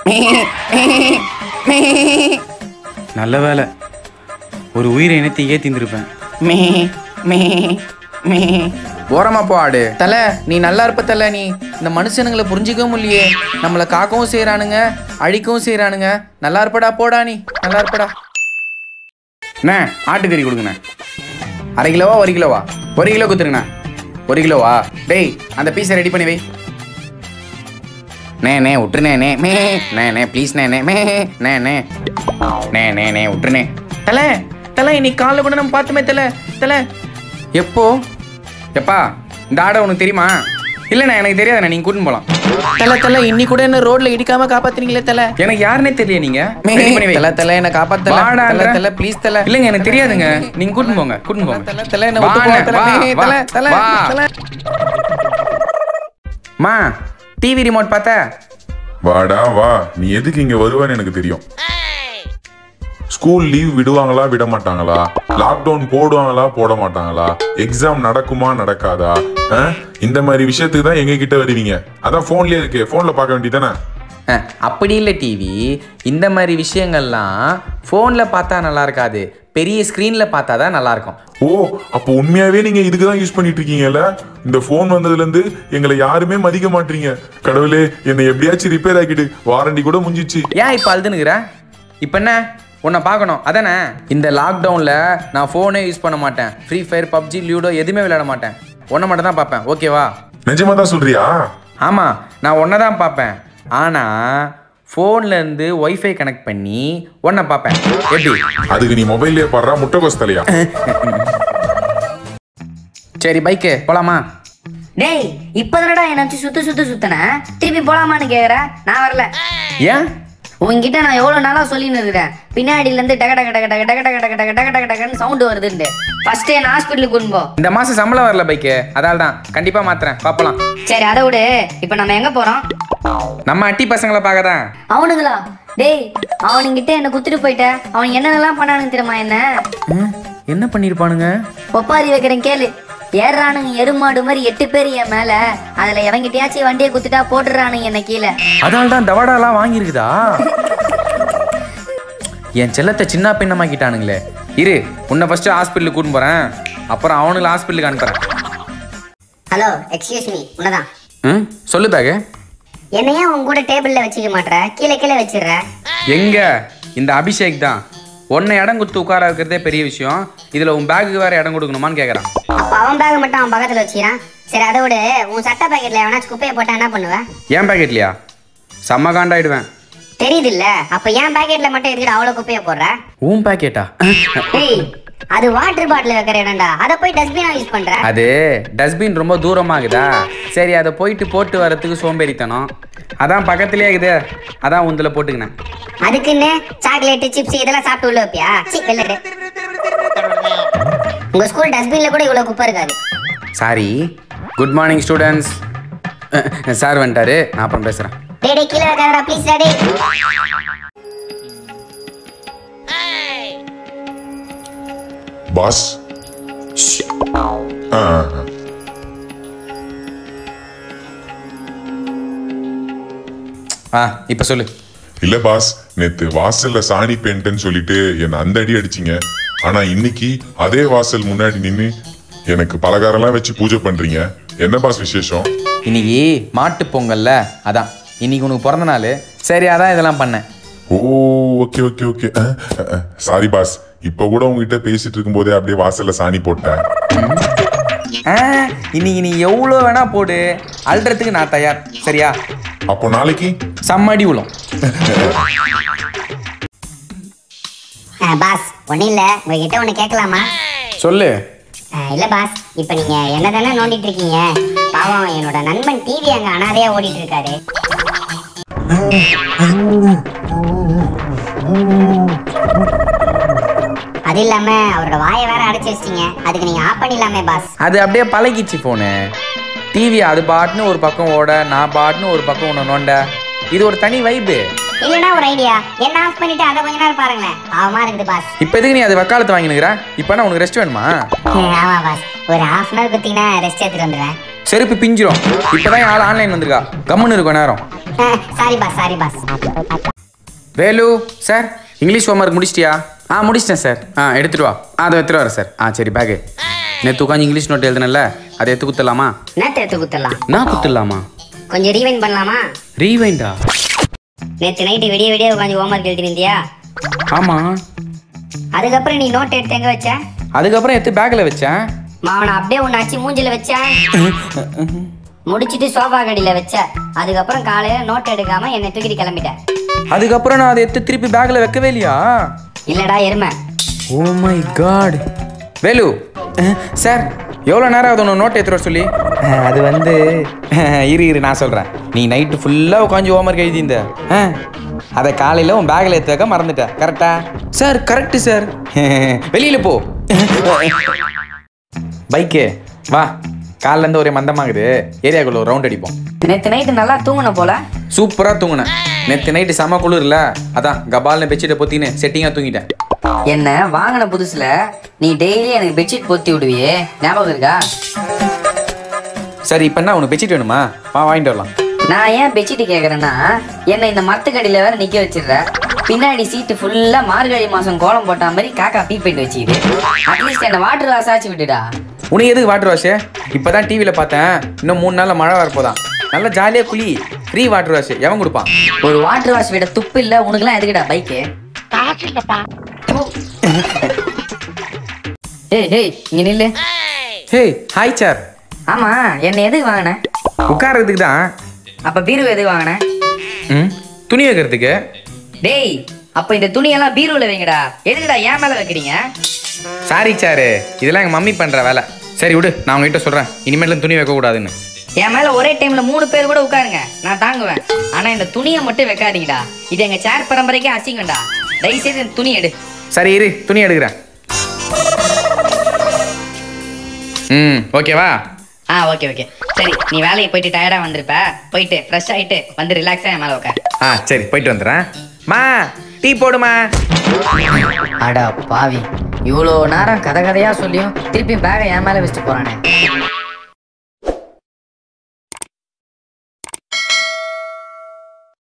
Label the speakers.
Speaker 1: நல்ல வேலை ஒரு உயிரை இனத்தை ஏத்திந்திருப்பேன்
Speaker 2: மே மே மே ஓரமா போ ஆடு தல நீ நல்லா இருப்ப தல நீ இந்த மனுஷனுங்களை புரிஞ்சிக்கவும் இல்லையே நம்மளை காக்கவும் செய்றானுங்க அழிக்கவும் செய்றானுங்க நல்லா இருப்படா போடா நீ நல்லா இருப்படா
Speaker 1: அண்ணே ஆட்டுக்கறி கொடுங்கண்ணே
Speaker 2: அரை கிலோவா ஒரு கிலோவா
Speaker 1: ஒரு கிலோ குத்துருங்கண்ணா
Speaker 2: ஒரு கிலோவா டேய் அந்த பீஸை ரெடி பண்ணி வை நே நே விட்டுருனே நே மே நே நே ப்ளீஸ் நே நே மே நே நே நே நே நே விட்டுருனே தல தல இன்னைக்கு காலைல கூட நம்ம பார்த்துமே தல தல எப்போ
Speaker 1: எப்பா இந்த ஆடை உனக்கு தெரியுமா இல்லைண்ணா எனக்கு தெரியாதுண்ணே நீங்கள் கூட்டின்னு போகலாம்
Speaker 2: தல தல இன்னி கூட என்ன ரோட்ல இடிக்காம காப்பாத்துறீங்களே தல
Speaker 1: எனக்கு யாருன்னே தெரியல நீங்க
Speaker 2: மே
Speaker 1: Ready பண்ணி வை.
Speaker 2: தல தல என்ன காப்பாத்தல
Speaker 1: வாடா,
Speaker 2: தல
Speaker 1: அங்க.
Speaker 2: தல ப்ளீஸ் தல
Speaker 1: இல்லைங்க எனக்கு தெரியாதுங்க நீங்க கூட்டின்னு போங்க கூட்டின்னு போங்க
Speaker 2: தல தல என்ன விட்டு
Speaker 1: வாண்ணே,
Speaker 2: போ தல
Speaker 1: வா,
Speaker 2: மே,
Speaker 1: வா,
Speaker 2: தல தல
Speaker 1: வா.
Speaker 2: தல
Speaker 1: மா டிவி ரிமோட் பார்த்த
Speaker 3: வாடா வா நீ எதுக்கு இங்க வருவேன்னு எனக்கு தெரியும் ஸ்கூல் லீவ் விடுவாங்களா விட மாட்டாங்களா லாக்டவுன் போடுவாங்களா போட மாட்டாங்களா எக்ஸாம் நடக்குமா நடக்காதா ஆ? இந்த மாதிரி விஷயத்துக்கு தான் எங்க கிட்ட வருவீங்க அதான் போன்லயே இருக்கு போன்ல பார்க்க வேண்டியதானே
Speaker 2: அஹ், அப்படி இல்லை டிவி இந்த மாதிரி விஷயங்கள்லாம் ஃபோனில் பார்த்தா நல்லா இருக்காது பெரிய ஸ்க்ரீனில் பார்த்தா தான் நல்லா இருக்கும்
Speaker 3: ஓ அப்போ உண்மையாவே நீங்க இதுக்கு தான் யூஸ் பண்ணிட்டு இருக்கீங்கல்ல இந்த போன் வந்ததுல இருந்து எங்களை யாருமே மதிக்க மாட்டீங்க கடவுளே என்னை எப்படியாச்சும் ரிப்பேர் ஆக்கிட்டு வாரண்டி கூட முடிஞ்சிச்சு
Speaker 2: ஏன் இப்போ அழுதுனுக்குற இப்போ என்ன உன்னை பார்க்கணும் அதானே இந்த லாக்டவுனில் நான் ஃபோனே யூஸ் பண்ண மாட்டேன் ஃப்ரீ ஃபயர் பப்ஜி லியூடோ எதுவுமே விளையாட மாட்டேன் உன்னை மட்டும் தான் பார்ப்பேன் ஓகேவா
Speaker 3: நிஜமா தான் சொல்றியா
Speaker 2: ஆமாம் நான் ஒன்றை தான் பார்ப்பேன் ஆனால் ஃபோன்லேருந்து ஒய்ஃபை கனெக்ட் பண்ணி ஒன்றை பார்ப்பேன் எப்படி
Speaker 3: அதுக்கு நீ மொபைல்லே பாடுறா முட்டைகோஸ் தலையா
Speaker 2: சரி பைக்கு போலாமா
Speaker 4: டேய் இப்பதானடா என்ன வச்சு சுத்து சுத்து சுத்தன திருப்பி போலாமான்னு கேக்குற நான் வரல
Speaker 2: ஏன்
Speaker 4: உன்கிட்ட நான் எவ்வளவு நாளா சொல்லின்னு இருக்கிறேன் பின்னாடில இருந்து டக டக டக டக டக டக டக டக டக டக டகன்னு சவுண்ட் வருதுன்னு ஃபர்ஸ்ட் என்ன ஹாஸ்பிட்டலுக்கு கொண்டு போ
Speaker 2: இந்த மாதம் சம்பளம் வரல பைக்கு அதால் தான் கண்டிப்பாக மாத்துறேன் பார்ப்பலாம்
Speaker 4: சரி அதை விடு இப்போ நம்ம எங்க போறோம்
Speaker 2: நம்ம அட்டி பசங்களை பார்க்க தான்
Speaker 4: அவனுங்களா டேய் அவனுங்கிட்ட என்ன குத்துட்டு போயிட்ட அவன் என்னென்னலாம் பண்ணானுங்க தெரியுமா என்ன
Speaker 2: என்ன பண்ணியிருப்பானுங்க
Speaker 4: ஒப்பாரி வைக்கிறேன் கேளு ஏறானுங்க எருமாடு மாதிரி எட்டு பேர் என் மேல அதுல எவங்கிட்டயாச்சும் வண்டியை குத்துட்டா போட்டுறானுங்க என்ன கீழே
Speaker 2: அதனால தான் தவாடாலாம் வாங்கியிருக்குதா என் செல்லத்தை சின்ன பின்னமாக்கிட்டானுங்களே இரு உன்னை ஃபர்ஸ்ட் ஹாஸ்பிட்டலுக்கு கூட்டின்னு போறேன் அப்புறம் அவனுங்களை ஹாஸ்பிட்டலுக்கு அனுப்புறேன்
Speaker 4: ஹலோ எக்ஸ்கியூஸ் மீ உன்னதான்
Speaker 2: ம் சொல்லு பேகு
Speaker 4: என்னையா உன் கூட டேபிள்ல வச்சுக்க மாட்ற கீழே கீழே வச்சிடுற
Speaker 2: எங்க இந்த அபிஷேக் தான் உன்னை இடம் கொடுத்து உட்கார வைக்கிறதே பெரிய விஷயம் இதுல உன் பேக்குக்கு வேற இடம் கொடுக்கணுமான்னு கேக்குறான்
Speaker 4: அப்ப அவன் பேக் மட்டும் அவன் பக்கத்துல வச்சுக்கிறான் சரி அதை விட உன் சட்டை பாக்கெட்ல எவனாச்சும் குப்பையை போட்டா என்ன பண்ணுவ
Speaker 2: ஏன் பேக்கெட்லையா செம்ம காண்டாயிடுவேன்
Speaker 4: தெரியுது இல்ல அப்ப ஏன் பாக்கெட்ல மட்டும் எதுக்கு அவ்வளவு குப்பையை போடுற
Speaker 2: உன் பேக்கெட்டா
Speaker 4: டேய் அது வாட்டர் பாட்டில் வைக்கிற இடம்டா அதை போய் டஸ்ட்பினா யூஸ் பண்ற
Speaker 2: அது டஸ்ட்பின் ரொம்ப தூரமாகுதா சரி அதை போயிட்டு போட்டு வரதுக்கு சோம்பேறித்தனம் அதான் பக்கத்துலயே இருக்குது அதான் உந்தில் போட்டுக்கினேன்
Speaker 4: அதுக்குன்னு சாக்லேட் சிப்ஸ் இதெல்லாம் சாப்பிட்டு உள்ள வைப்பியா சீ வெளில எடு. உங்க ஸ்கூல் டஸ்ட்பின்ல கூட இவ்வளவு குப்பை இருக்காது
Speaker 2: sorry good morning students sir வந்துட்டாரு நான் அப்புறம் பேசுகிறேன்
Speaker 4: டேய் டேய் கீழே வைக்காதடா ப்ளீஸ் டேய்
Speaker 3: பாஸ் ஆ, ஆ, ஆ.
Speaker 2: ஆ இப்போ சொல்லு
Speaker 3: இல்ல பாஸ் நேத்து வாசல்ல சாணி பெயிண்ட்னு சொல்லிட்டு என்ன அந்த அடி அடிச்சீங்க ஆனா இன்னைக்கு அதே வாசல் முன்னாடி நின்னு எனக்கு பலகாரம்லாம் வச்சு பூஜை பண்றீங்க என்ன பாஸ் விசேஷம்
Speaker 2: இன்னைக்கு மாட்டு பொங்கல்ல அதான் இன்னைக்கு உனக்கு பிறந்த நாள் சரி அதான் இதெல்லாம் பண்ணேன்
Speaker 3: oh okay okay okay sorry boss இப்ப கூட உங்ககிட்ட பேசிட்டு இருக்கும்போதே அப்படியே வாசல்ல சாணி போட்டேன்
Speaker 2: ஆ இன்னைக்கு நீ எவ்வளோ வேணா போடு அல்றதுக்கு நான் தயார் சரியா
Speaker 3: அப்போ நாளைக்கு
Speaker 2: செம்மடி உளம்
Speaker 4: பாஸ் ஒன்றும் இல்லை உங்ககிட்ட ஒன்று கேட்கலாமா
Speaker 2: சொல்லு
Speaker 4: இல்லை பாஸ் இப்போ நீங்கள் என்ன தானே நோண்டிட்டு இருக்கீங்க பாவம் என்னோட நண்பன் டிவி அங்கே அனாதையாக ஓடிட்டு இருக்காரு அது இல்லாம அவரோட வாயை வேற அடைச்சு வச்சிட்டீங்க அதுக்கு நீங்க ஆஃப் பண்ணிடலாமே பாஸ்
Speaker 2: அது அப்படியே பழகிச்சு ஃபோனு டிவி அது பாட்டுன்னு ஒரு பக்கம் ஓட நான் பாட்டுன்னு ஒரு பக்கம் ஒன்று நோண்ட இது ஒரு தனி வைப்பு
Speaker 4: இல்லைன்னா ஒரு ஐடியா என்ன ஆஃப் பண்ணிட்டு அதை கொஞ்ச நேரம் பாருங்களேன் பாவமா இருக்குது பாஸ்
Speaker 2: இப்போ எதுக்கு நீ அது வக்காலத்து வாங்கினுக்கிற இப்போ உனக்கு ரெஸ்ட் வேணுமா
Speaker 4: ஆமா பாஸ் ஒரு ஹாஃப் அன் ஹவர் குத்திங்கன்னா ரெஸ்ட் எடுத்துட்டு வந்துடுவேன்
Speaker 1: செருப்பு பிஞ்சிரும் இப்பதான் ஆள் ஆன்லைன் வந்திருக்கா கம்முன்னு இருக்கும் நேரம்
Speaker 4: sorry boss sorry boss
Speaker 1: Velu sir English homework முடிச்சிட்டியா ஆ முடிச்சிட்டேன் சார் ஆ எடுத்துட்டு வா ஆ அதை எடுத்துட்டு வரேன் சார் ஆ சரி பேகு நேற்று உட்காந்து இங்கிலீஷ் நோட் எழுதுனல அதை எடுத்து குத்தலாமா
Speaker 4: நேற்று எடுத்து குத்துடலாம்
Speaker 1: நான் குத்துடலாமா
Speaker 4: கொஞ்சம் ரீவைண்ட் பண்ணலாமா
Speaker 1: ரீவைண்டா
Speaker 4: நேற்று நைட்டு விடிய விடிய உட்காந்து ஹோம்ஒர்க் எழுதிருந்தியா
Speaker 1: ஆமாம்
Speaker 4: அதுக்கப்புறம் நீ நோட் எடுத்து எங்க வச்ச
Speaker 1: அதுக்கப்புறம் எடுத்து பேக்கில் வச்சேன்
Speaker 4: மாவனை அப்படியே ஒன்று அச்சு மூஞ்சில வச்ச முடிச்சிட்டு சோஃபா கடியில வச்ச அதுக்கப்புறம் காலையில நோட் எடுக்காம என்னை தூக்கிட்டு கிளம்பிட்டேன்
Speaker 1: அதுக்கப்புறம் நான் அதை எடுத்து திருப்பி பேக்கில் வைக்கவே இல்லையா
Speaker 4: இல்லடா எருமை
Speaker 1: oh my god Velu sir எவ்வளோ நேரம் ஆகுது உன்னை நோட் எடுத்துட்டு வர சொல்லி அஹ், அது வந்து அஹ், இரு இரு நான் சொல்கிறேன் நீ நைட்டு ஃபுல்லாக உட்காந்து ஹோம்ஒர்க் எழுதியிருந்த ஆ அதை காலையில் உன் பேக்கில் எடுத்து வைக்க மறந்துட்டேன் கரெக்டா சார் கரெக்டு சார் வெளியில் போ பைக்கு வா காலைல இருந்து ஒரே மந்தமாகுது ஏரியாக்குள்ள ஒரு ரவுண்ட் அடிப்போம்
Speaker 4: நேற்று நைட்டு நல்லா தூங்கின போல
Speaker 1: சூப்பராக தூங்கினேன் நேற்று நைட்டு செம குளிர்ல அதான் கபால்னு பெட்ஷீட்டை பொத்தின்னு செட்டிங்காக தூங்கிட்டேன்
Speaker 5: என்ன வாங்கின புதுசுல நீ டெய்லி எனக்கு பெட்ஷீட் பொத்தி விடுவியே ஞாபகம் இருக்கா
Speaker 1: சரி இப்போ என்ன உனக்கு பெட்ஷீட் வேணுமா வா வாங்கிட்டு வரலாம்
Speaker 5: நான் ஏன் பெட்ஷீட் கேக்குறேன்னா என்னை இந்த மரத்துக்கடியில வேற நிக்க வச்சிடுற பின்னாடி சீட்டு ஃபுல்லா மார்கழி மாசம் கோலம் போட்ட மாதிரி காக்கா பீ பெயிண்ட் வச்சுக்கிது அட்லீஸ்ட் என்ன வாட்டர் வாஷ் ஆச்சு விட்டுடா
Speaker 1: உனக்கு எதுக்கு வாட்டர் வாஷ் இப்போ தான் டிவியில் பார்த்தேன் இன்னும் மூணு நாளில் மழை வரப்போதான் நல்லா ஜாலியாக குளி ஃப்ரீ வாட்டர் வாஷ் எவன் கொடுப்பான்
Speaker 5: ஒரு வாட்டர் வாஷ் விட துப்பு இல்ல உனக்குலாம் எதுக்குடா பைக்கு ஏய் ஏய் இங்க நில்லு
Speaker 1: ஹே ஹாய் சார்
Speaker 5: ஆமா என்ன எதுக்கு வாங்கின
Speaker 1: உட்கார்றதுக்கு தான்
Speaker 5: அப்ப பீரோ எதுக்கு வாங்கின
Speaker 1: ம் துணி வைக்கிறதுக்கு
Speaker 5: டேய் அப்ப இந்த துணியெல்லாம் பீரோல வைங்கடா எதுக்குடா ஏன் மேல வைக்கிறீங்க
Speaker 1: சாரி சாரு இதெல்லாம் எங்கள் மம்மி பண்ணுற வேலை சரி விடு நான் உங்ககிட்ட சொல்கிறேன் இனிமேலும் துணி வைக்கக்கூடாதுன்னு
Speaker 5: என் மேல ஒரே டைம்ல மூணு பேர் கூட உட்காருங்க நான் தாங்குவேன் ஆனா இந்த துணியை மட்டும் வைக்காதீங்கடா இது எங்க சேர் பரம்பரைக்கே அசிங்கம்டா தயவு செய்து இந்த துணி எடு
Speaker 1: சரி இரு துணி எடுக்கிறேன் ம் ஓகேவா
Speaker 5: ஆ ஓகே ஓகே சரி நீ வேலைக்கு போயிட்டு டயர்டா வந்திருப்ப போயிட்டு ஃப்ரெஷ் ஆயிட்டு வந்து ரிலாக்ஸா என் மேல உட்கார்
Speaker 1: ஆ சரி போயிட்டு வந்துடுறேன் மா டீ போடுமா
Speaker 5: அடா பாவி இவ்வளோ நேரம் கதை கதையா சொல்லியும் திருப்பி பேகை என் மேல வச்சுட்டு போறானே